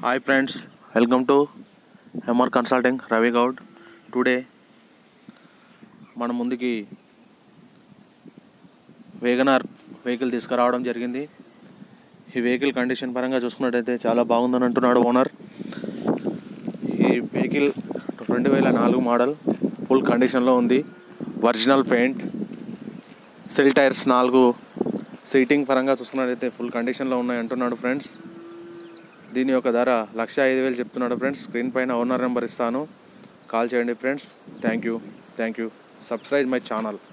hi friends welcome to M R consulting Ravi Goud today మన ముందుకి Wagon R vehicle తీసుకురావడం జరిగింది ఈ వెహికల్ కండిషన్ పరంగా చూసుకున్నట్టయితే చాలా బాగుందని అంటున్నాడు ఓనర్ ఈ వెహికల్ రెండు వేల నాలుగు మోడల్ ఫుల్ కండిషన్లో ఉంది ఒరిజినల్ పెయింట్ సెల్ టైర్స్ నాలుగు సీటింగ్ పరంగా చూసుకున్నట్టయితే ఫుల్ కండిషన్లో ఉన్నాయి అంటున్నాడు ఫ్రెండ్స్ దీని యొక్క ధర లక్ష ఐదు వేలు చెప్తున్నాడు ఫ్రెండ్స్ స్క్రీన్ పైన ఓనర్ నెంబర్ ఇస్తాను కాల్ చేయండి friends thank you thank you subscribe my channel